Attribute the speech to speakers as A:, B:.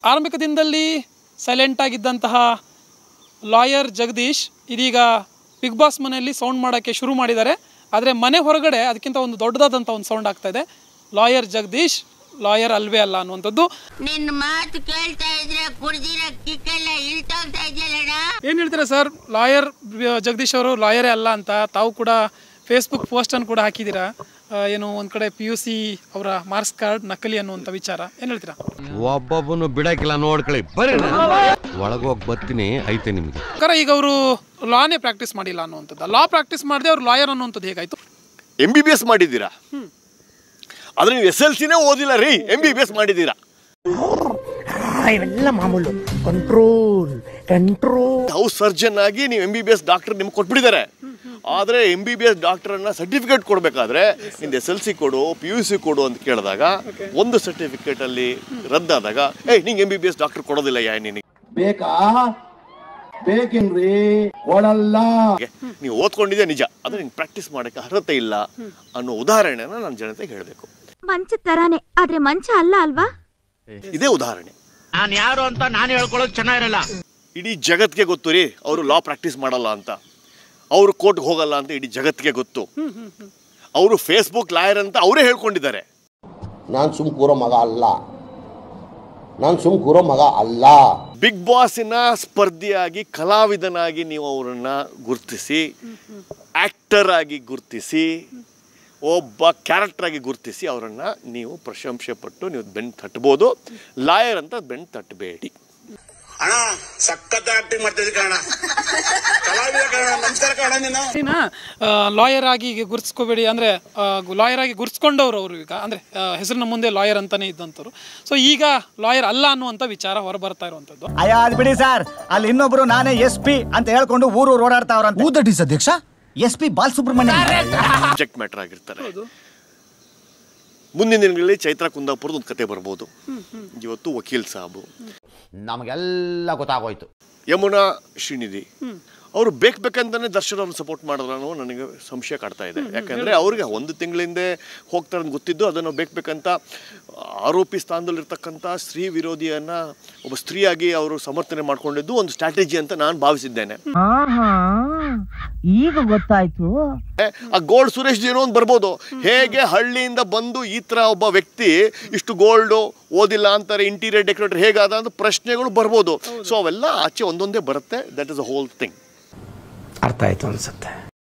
A: ಆರಂಭಿಕ ದಿನದಲ್ಲಿ silent ಆಗಿದ್ದಂತಹ lawyer Jagadish ಇದೀಗ ಬಿಗ್ ಬಾಸ್ ಮನೆಯಲ್ಲಿ ಸೌಂಡ್ ಮಾಡೋಕ್ಕೆ ಶುರು ಮಾಡಿದ್ದಾರೆ ಆದರೆ ಮನೆ ಹೊರಗಡೆ ಅದಕ್ಕಿಂತ ಒಂದು ದೊಡ್ಡದಾದಂಥ ಒಂದು ಸೌಂಡ್ ಆಗ್ತಾ ಇದೆ ಲಾಯರ್ ಜಗದೀಶ್ ಲಾಯರ್ ಅಲ್ವೇ ಅಲ್ಲ ಅನ್ನುವಂಥದ್ದು
B: ನಿನ್ ಮಾತು ಕೇಳ್ತಾ ಇದ್ರೆ ಕುಡ್ದಿರೋ ಕಿಕ್ಕೆಲ್ಲ ಇಳ್ತೋಗ್ತಾ ಇದೆಯಲ್ಲಣ್ಣ
A: ಏನು ಹೇಳ್ತೀರಾ ಸರ್ ಲಾಯರ್ ಜಗದೀಶ್ ಅವರು ಲಾಯರೇ ಅಲ್ಲ ಅಂತ ತಾವು ಕೂಡ ಫೇಸ್ಬುಕ್ ಪೋಸ್ಟನ್ನು ಕೂಡ ಹಾಕಿದ್ದೀರಾ ಆ, ಏನು ಒಂದು ಕಡೆ ಪಿ ಯು ಸಿ ಅವರ ಮಾರ್ಕ್ಸ್ ಕಾರ್ಡ್ ನಕಲಿ ಅನ್ನುವಂಥ ವಿಚಾರ ಏನು ಹೇಳ್ತೀರಾ
C: ಒಬ್ಬೊಬ್ಬನು ಬಿಡಕ್ಕಿಲ್ಲ ನೋಡ್ಕೊಳ್ಳಿ ಬರ್ರಿ ಒಳಗೋಗಿ ಬರ್ತೀನಿ ಐತೆ ನಿಮಗೆ
A: ಪ್ರಕಾರ ಈಗ ಅವರು ಲಾನೇ ಪ್ರಾಕ್ಟೀಸ್ ಮಾಡಿಲ್ಲ ಅನ್ನುವಂಥದ್ದು ಲಾ ಪ್ರಾಕ್ಟೀಸ್ ಮಾಡದೆ ಅವ್ರು ಲಾಯರ್ ಅನ್ನುವಂಥದ್ದು ಹೇಗಾಯಿತು
D: ಎಂ ಬಿ ಬಿ ಎಸ್ ಮಾಡಿದ್ದೀರಾ ಆದ್ರೆ ನೀವು ಎಸ್ ಎಲ್ ಸಿನೇ ಓದಿಲ್ಲ ರೀ ಎಂ ಬಿ ಬಿ ಎಸ್ ಮಾಡಿದ್ದೀರಾ
E: ಇವೆಲ್ಲ ಮಾಮೂಲು ಕಂಟ್ರೋಲ್ ಕಂಟ್ರೋಲ್
D: ಹೌಸ್ ಸರ್ಜನ್ ಆಗಿ ನೀವು M B B S doctor ನಿಮ್ಗೆ ಕೊಟ್ಬಿಟ್ಟಿದ್ದಾರೆ ಆದರೆ ಎಂ ಬಿ ಬಿ ಎಸ್ ಡಾಕ್ಟರನ್ನ ಸರ್ಟಿಫಿಕೇಟ್ ಕೊಡಬೇಕಾದ್ರೆ ನಿಂದು ಎಸ್ ಎಲ್ ಸಿ ಕೊಡು ಪಿ ಯು ಸಿ ಕೊಡು ಅಂತ ಕೇಳಿದಾಗ ಒಂದು ಸರ್ಟಿಫಿಕೇಟ್ ಅಲ್ಲಿ ರದ್ದಾದಾಗ ಏಯ್ ನಿಂಗೆ M B B S doctor ಕೊಡೋದಿಲ್ಲ ಯಾ ನಿನಗೆ
F: ಬೇಕಾ ಬೇಕೇನ್ರಿ ಕೊಡಲ್ಲ
D: ನೀವು ಓದ್ಕೊಂಡಿದ್ದೆ ನಿಜ ಆದರೆ ನಿಂಗೆ ಪ್ರಾಕ್ಟೀಸ್ ಮಾಡೋಕ್ಕೆ ಅರ್ಹತೆ ಇಲ್ಲ ಅನ್ನೋ ಉದಾಹರಣೆನ ನಾನು ಜನತೆಗೆ ಹೇಳಬೇಕು
G: ಮಂಚ ತರಾನೆ ಆದ್ರೆ ಮಂಚ ಅಲ್ಲ ಅಲ್ವಾ
D: ಇದೇ ಉದಾಹರಣೆ
H: ನಾನ್ ಯಾರು ಅಂತ ನಾನು ಹೇಳ್ಕೊಳ್ಳೋದು ಚೆನ್ನಾಗಿರಲ್ಲ
D: ಇಡೀ ಜಗತ್ಗೆ ಗೊತ್ತು ರೀ ಅವರು ಲಾ ಪ್ರಾಕ್ಟೀಸ್ ಮಾಡಲ್ಲ ಅಂತ ಅವರು ಕೋರ್ಟ್ಗೆ ಹೋಗಲ್ಲ ಅಂತ ಇಡೀ ಜಗತ್ತಿಗೆ ಗೊತ್ತು ಅವರು ಫೇಸ್ಬುಕ್ ಲಾಯರ್ ಅಂತ ಅವರೇ ಹೇಳ್ಕೊಂಡಿದ್ದಾರೆ
F: ನಾನ್ ಸುಮ್ ಕೂರೋ ಮಗ ಅಲ್ಲ ನಾನ್ ಸುಮ್ ಕೂರೋ ಮಗ ಅಲ್ಲ
D: ಬಿಗ್ ಬಾಸಿನ ಸ್ಪರ್ಧಿಯಾಗಿ ಕಲಾವಿದನಾಗಿ ನೀವು ಅವರನ್ನ ಗುರುತಿಸಿ ಆಕ್ಟರ್ ಆಗಿ ಗುರುತಿಸಿ ಒಬ್ಬ ಕ್ಯಾರೆಕ್ಟರ್ ಆಗಿ ಗುರುತಿಸಿ ಅವರನ್ನ ನೀವು ಪ್ರಶಂಸೆ ಪಟ್ಟು ನೀವು ಬೆನ್ನು ತಟ್ಬೋದು ಲಾಯರ್ ಅಂತ ಬೆನ್ನು ತಟ್ಟಬೇಡಿ
I: ಅಣ್ಣ ಸಖತ್ ಆಕ್ಟಿಂಗ್ ಮಾಡ್ತಿದ್ದೆ ಕಣ ಕಲಾವಿದ ಕಣ ನಮಸ್ಕಾರ ಕಣ ನೀನು
A: ಲಾಯರ್ ಆಗಿ ಈಗ ಗುರ್ತಿಸ್ಕೋಬೇಡಿ ಅಂದರೆ ಲಾಯರ್ ಆಗಿ ಗುರ್ಸ್ಕೊಂಡವ್ರು ಅವರು ಈಗ ಅಂದರೆ ಹೆಸರಿನ ಮುಂದೆ ಲಾಯರ್ ಅಂತಾನೆ ಇದ್ದಂಥವ್ರು ಸೊ ಈಗ ಲಾಯರ್ ಅಲ್ಲ ಅನ್ನುವಂಥ ವಿಚಾರ ಹೊರಬರ್ತಾ ಇರುವಂಥದ್ದು
H: ಅಯ್ಯ ಅದ್ ಬಿಡಿ ಸರ್ ಅಲ್ಲಿ ಇನ್ನೊಬ್ರು ನಾನೇ ಎಸ್ ಪಿ ಅಂತ ಹೇಳ್ಕೊಂಡು ಊರು ಓಡಾಡ್ತಾವ್ರಂತೆ ಊದಟಿಸ್ ಅಧ್ಯಕ್ಷ S P Balasubrahmanya
D: subject matter ಆಗಿರ್ತಾರೆ ಮುಂದಿನ ದಿನಗಳಲ್ಲಿ ಚೈತ್ರ ಕುಂದಾಪುರದ ಒಂದು ಕತೆ ಬರ್ಬೋದು ಇವತ್ತು ವಕೀಲ್ ಸಾಬು
C: ನಮಗೆಲ್ಲ ಗೊತ್ತಾಗೋಯ್ತು
D: ಯಮುನಾ ಶ್ರೀನಿಧಿ ಅವರು ಬೇಕು ಬೇಕಂತಾನೆ ದರ್ಶನ್ ಅವ್ರನ್ನ ಸಪೋರ್ಟ್ ಮಾಡಿದ್ರು ಅನ್ನೋ ನನಗೆ ಸಂಶಯ ಕಾಡ್ತಾ ಇದೆ ಯಾಕಂದ್ರೆ ಅವ್ರಿಗೆ ಒಂದು ತಿಂಗಳಿಂದ ಹೋಗ್ತಾರೆ ಅಂತ ಗೊತ್ತಿದ್ದು ಅದನ್ನು ಬೇಕು ಬೇಕಂತ ಆರೋಪಿ ಸ್ಥಾನದಲ್ಲಿರ್ತಕ್ಕಂಥ ಸ್ತ್ರೀ ವಿರೋಧಿಯನ್ನ ಒಬ್ಬ ಸ್ತ್ರೀಯಾಗಿ ಅವರು ಸಮರ್ಥನೆ ಮಾಡ್ಕೊಂಡಿದ್ದು ಒಂದು ಸ್ಟ್ರಾಟಜಿ ಅಂತ ನಾನು ಭಾವಿಸಿದ್ದೇನೆ
B: ಈಗ ಗೊತ್ತಾಯ್ತು
D: ಆ ಗೋಲ್ಡ್ ಸುರೇಶ್ ಏನೋ ಒಂದು ಬರ್ಬೋದು ಹೇಗೆ ಹಳ್ಳಿಯಿಂದ ಬಂದು ಈ ಥರ ಒಬ್ಬ ವ್ಯಕ್ತಿ ಇಷ್ಟು ಗೋಲ್ಡು ಓದಿಲ್ಲ ಅಂತಾರೆ ಇಂಟೀರಿಯರ್ ಡೆಕೋರೇಟರ್ ಹೇಗಾದ ಅಂತ ಪ್ರಶ್ನೆಗಳು ಬರ್ಬೋದು ಸೊ ಅವೆಲ್ಲ ಆಚೆ ಒಂದೊಂದೇ ಬರುತ್ತೆ that is a whole thing
E: ಅರ್ಥ ಆಯ್ತು ಅನ್ಸುತ್ತೆ